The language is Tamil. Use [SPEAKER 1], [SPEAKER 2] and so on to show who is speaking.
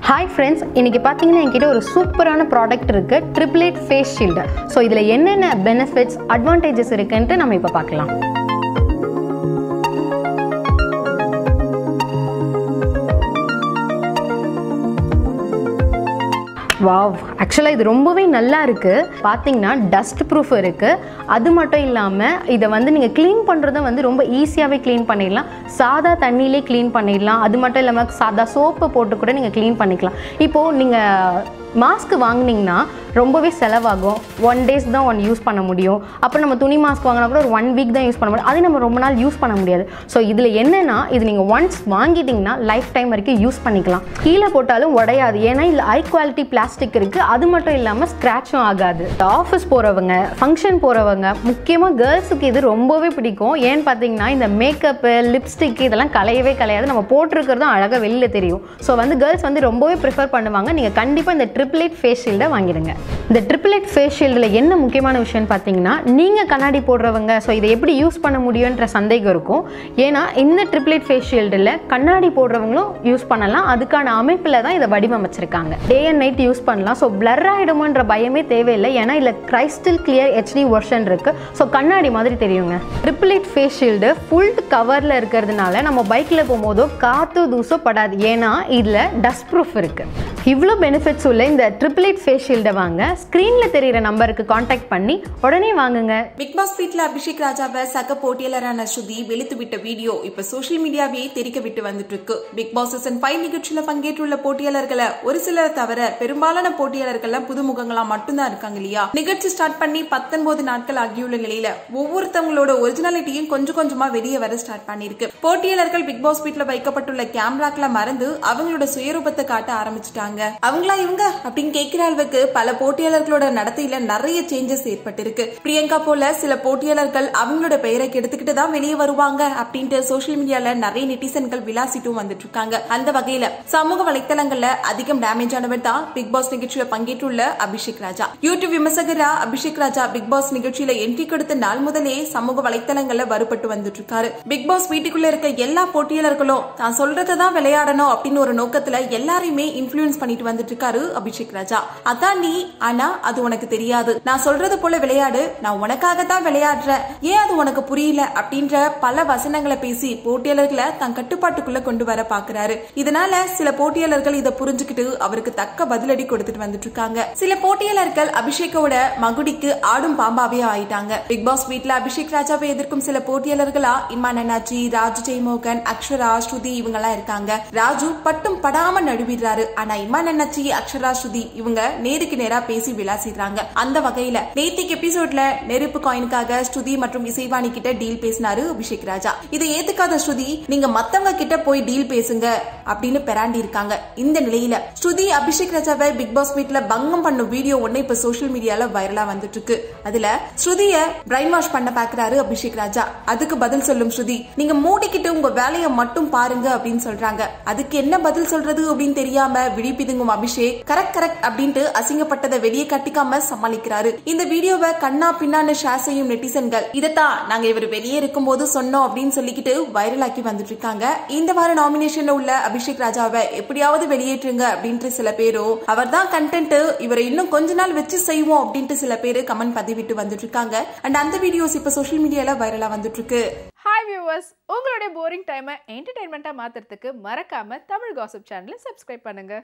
[SPEAKER 1] ஹாய் ஃப்ரெண்ட்ஸ் இன்னைக்கு பார்த்தீங்கன்னா என்கிட்ட ஒரு சூப்பரான ப்ராடக்ட் இருக்கு ட்ரிப்ளேட் ஃபேஸ் ஷீல்டு ஸோ இதில் என்னென்ன பெனிஃபிட்ஸ் அட்வான்டேஜஸ் இருக்குன்ட்டு நம்ம இப்போ பார்க்கலாம் வாவ் ஆக்சுவலாக இது ரொம்பவே நல்லா இருக்குது பார்த்தீங்கன்னா டஸ்ட் ப்ரூஃப் இருக்குது அது மட்டும் இல்லாமல் இதை வந்து நீங்கள் க்ளீன் பண்ணுறதும் வந்து ரொம்ப ஈஸியாகவே க்ளீன் பண்ணிடலாம் சாதா தண்ணியிலே க்ளீன் பண்ணிடலாம் அது மட்டும் இல்லாமல் சாதா சோப்பை போட்டு கூட நீங்கள் க்ளீன் பண்ணிக்கலாம் இப்போது நீங்கள் மாஸ்க் வாங்குனீங்கன்னா ரொம்பவே செலவாகும் ஒன் டேஸ் தான் ஒன் யூஸ் பண்ண முடியும் அப்புறம் நம்ம துணி மாஸ்க் வாங்கினா கூட ஒரு ஒன் வீக் தான் யூஸ் பண்ண முடியும் அது நம்ம ரொம்ப நாள் யூஸ் பண்ண முடியாது ஸோ இதில் என்னென்னா இது நீங்கள் ஒன்ஸ் வாங்கிட்டீங்கன்னா லைஃப் டைம் வரைக்கும் யூஸ் பண்ணிக்கலாம் கீழே போட்டாலும் உடையாது ஏன்னா இதில் ஹை குவாலிட்டி பிளாஸ்டிக் இருக்குது அது மட்டும் இல்லாமல் ஸ்க்ராட்சும் ஆகாது ஆஃபீஸ் போகிறவங்க ஃபங்க்ஷன் போகிறவங்க முக்கியமாக கேர்ள்ஸுக்கு இது ரொம்பவே பிடிக்கும் ஏன்னு பார்த்தீங்கன்னா இந்த மேக்கப்பு லிப்ஸ்டிக் இதெல்லாம் கலையவே கலையாது நம்ம போட்டிருக்கிறதும் அழகாக வெளியில் தெரியும் ஸோ வந்து கேர்ள்ஸ் வந்து ரொம்பவே ப்ரிஃபர் பண்ணுவாங்க நீங்கள் கண்டிப்பாக இந்த ட்ரிப்ளேட் ஃபேஸ் ஷீல்டை வாங்கிடுங்க இந்த ட்ரிப்ளேட் ஃபேஸ் ஷீல்டில் என்ன முக்கியமான விஷயம்னு பார்த்தீங்கன்னா நீங்கள் கண்ணாடி போடுறவங்க ஸோ இதை எப்படி யூஸ் பண்ண முடியுன்ற சந்தேகம் இருக்கும் ஏன்னா இந்த ட்ரிப்ளேட் ஃபேஸ் ஷீல்டில் கண்ணாடி போடுறவங்களும் யூஸ் பண்ணலாம் அதுக்கான அமைப்பில் தான் இதை வடிவமைச்சிருக்காங்க டே அண்ட் நைட் யூஸ் பண்ணலாம் ஸோ பிளர் ஆகிடுமோன்ற பயமே தேவையில்லை ஏன்னா இதில் கிரைஸ்டல் கிளியர் ஹெச்டி வெர்ஷன் இருக்குது ஸோ கண்ணாடி மாதிரி தெரியுங்க ட்ரிப்ளேட் ஃபேஸ் ஷீல்டு ஃபுல் கவரில் இருக்கிறதுனால நம்ம பைக்கில் போகும்போதோ காற்று தூசோ படாது ஏன்னா இதில் டஸ்ட் ப்ரூஃப் இருக்குது இவ்வளோ பெனிஃபிட்ஸ் உள்ள இந்த ட்ரிப்ளேட் ஃபேஸ் ஷீல்டை வாங்க ஸ்க்ரீனில் தெரியிற நம்பருக்கு காண்டாக்ட் பண்ணி உடனே வாங்குங்க
[SPEAKER 2] பிக் பாஸ் வீட்ல அபிஷேக் ராஜாவை சக போட்டியாளரான ஸ்ருதி வெளுத்து விட்ட வீடியோ இப்ப சோஷியல் மீடியாவே தெரிக்க விட்டு வந்துட்டு இருக்கு பிக் பாஸ் சீசன் ஃபைவ் நிகழ்ச்சியில பங்கேற்றுள்ள போட்டியாளர்களை ஒரு சிலரை தவிர பெரும்பாலான போட்டியாளர்கள் புதுமுகங்களா மட்டும்தான் இருக்காங்க இல்லையா நிகழ்ச்சி ஸ்டார்ட் பண்ணி பத்தொன்பது நாட்கள் ஆகியுள்ள நிலையில ஒவ்வொருத்தவங்களோட ஒரிஜினாலிட்டியும் கொஞ்சம் கொஞ்சமா வெளியே வர ஸ்டார்ட் பண்ணிருக்கு போட்டியாளர்கள் பிக் பாஸ் வீட்ல வைக்கப்பட்டுள்ள கேமராக்களை மறந்து அவங்களோட சுயரூபத்தை காட்ட ஆரம்பிச்சுட்டாங்க அவங்களா இவங்க அப்படின்னு கேட்கிற அளவுக்கு பல போட்டியாளர்களோட நடத்தையில நிறைய சேஞ்சஸ் ஏற்பட்டிருக்கு பிரியங்கா போல சில போட்டியாளர்கள் அவங்களோட பெயரை கெடுத்துக்கிட்டு தான் வெளியே வருவாங்க அப்படின்ட்டு சோசியல் மீடியால நிறைய நெட்டிசன்கள் விளாசிட்டும் வந்துட்டு இருக்காங்க அந்த வகையில சமூக வலைத்தளங்கள்ல அதிகம் டேமேஜ் ஆனவர் தான் பிக் பாஸ் நிகழ்ச்சியில பங்கேற்றுள்ள அபிஷேக் ராஜா யூடியூப் விமர்சகரா அபிஷேக் ராஜா பிக் பாஸ் நிகழ்ச்சியில என்ட்ரி கொடுத்த நாள் முதலே சமூக வலைத்தளங்கள்ல வருபட்டு வந்துட்டு இருக்காரு பிக் பாஸ் வீட்டுக்குள்ள இருக்க எல்லா போட்டியாளர்களும் தான் சொல்றதை தான் விளையாடணும் அப்படின்னு ஒரு நோக்கத்துல எல்லாரையுமே இன்ஃபுளுன்ஸ் பண்ணிட்டு வந்துட்டு இருக்காரு அபிஷேக் ராஜா அதான் நீ ஆனா அது உனக்கு தெரியாது நான் சொல்றது போல விளையாடு நான் உனக்காக தான் விளையாடுறேன் ஏன் அது உனக்கு புரியல அப்படின்ற பல வசனங்களை பேசி போட்டியாளர்களை தன் கட்டுப்பாட்டுக்குள்ள கொண்டு வர பாக்குறாரு இதனால சில போட்டியாளர்கள் இதை புரிஞ்சுக்கிட்டு அவருக்கு தக்க பதிலடி கொடுத்துட்டு வந்துட்டு இருக்காங்க சில போட்டியாளர்கள் அபிஷேக்கோட மகுடிக்கு ஆடும் பாம்பாவே ஆயிட்டாங்க பிக் பாஸ் வீட்ல அபிஷேக் ராஜாவை எதிர்க்கும் சில போட்டியாளர்களா இமான் அண்ணாச்சி ராஜு ஜெய்மோகன் அக்ஷரா ஸ்ருதி இவங்க எல்லாம் இருக்காங்க ராஜு பட்டும் படாம நடுவிடுறாரு ஆனா இமான் அண்ணாச்சி அக்ஷரா ஸ்ருதி இவங்க நேருக்கு நேரா பேசி விளாசிடுறாங்க அந்த வகையில நேத்திக்கு எபிசோட்ல நெருப்பு காயினுக்காக ஸ்ருதி மற்றும் இசைவாணி கிட்ட டீல் பேசினாரு அபிஷேக் ராஜா இதை ஏத்துக்காத ஸ்ருதி நீங்க மத்தவங்க கிட்ட போய் டீல் பேசுங்க அப்படின்னு பெராண்டி இருக்காங்க இந்த நிலையில ஸ்ருதி அபிஷேக் ராஜாவை பிக் பாஸ் வீட்ல பங்கம் பண்ணும் வீடியோ ஒண்ணு இப்ப சோசியல் மீடியால வைரலா வந்துட்டு இருக்கு அதுல ஸ்ருதிய பிரைன் வாஷ் பண்ண பாக்குறாரு அபிஷேக் ராஜா அதுக்கு பதில் சொல்லும் ஸ்ருதி நீங்க மூடிக்கிட்டு உங்க வேலையை மட்டும் பாருங்க அப்படின்னு சொல்றாங்க அதுக்கு என்ன பதில் சொல்றது அப்படின்னு தெரியாம விழிப்பிதுங்கும் அபிஷேக் கரெக்ட் கரெக்ட் அப்படின்ட்டு அசிங்கப்பட்டதை வெளியே கட்டிக்காம சமாளிக்கிறாரு இந்த வீடியோவை கண்ணா பின்னான்னு ஷேர் செய்யும் நெட்டிசன்கள் இதைத்தான் நாங்க இவர் வெளியே இருக்கும் போது சொன்னோம் அப்படின்னு சொல்லிக்கிட்டு வைரலாக்கி வந்துட்டு இருக்காங்க இந்த வார நாமினேஷன்ல உள்ள அபிஷேக் ராஜாவை எப்படியாவது வெளியேற்றுங்க அப்படின்ட்டு சில பேரும் அவர் தான் கண்டென்ட் இவரை இன்னும் கொஞ்ச நாள் வச்சு செய்வோம் அப்படின்ட்டு சில பேர் கமெண்ட் பதிவிட்டு வந்துட்டு இருக்காங்க அண்ட் அந்த வீடியோஸ் இப்ப சோஷியல் மீடியால வைரலா வந்துட்டு இருக்கு
[SPEAKER 3] ஹாய் வியூவர்ஸ் உங்களுடைய போரிங் டைமை என்டர்டைன்மெண்ட்டாக மாற்றுறதுக்கு மறக்காமல் தமிழ் காசிப் சேனலை சப்ஸ்கிரைப் பண்ணுங்கள்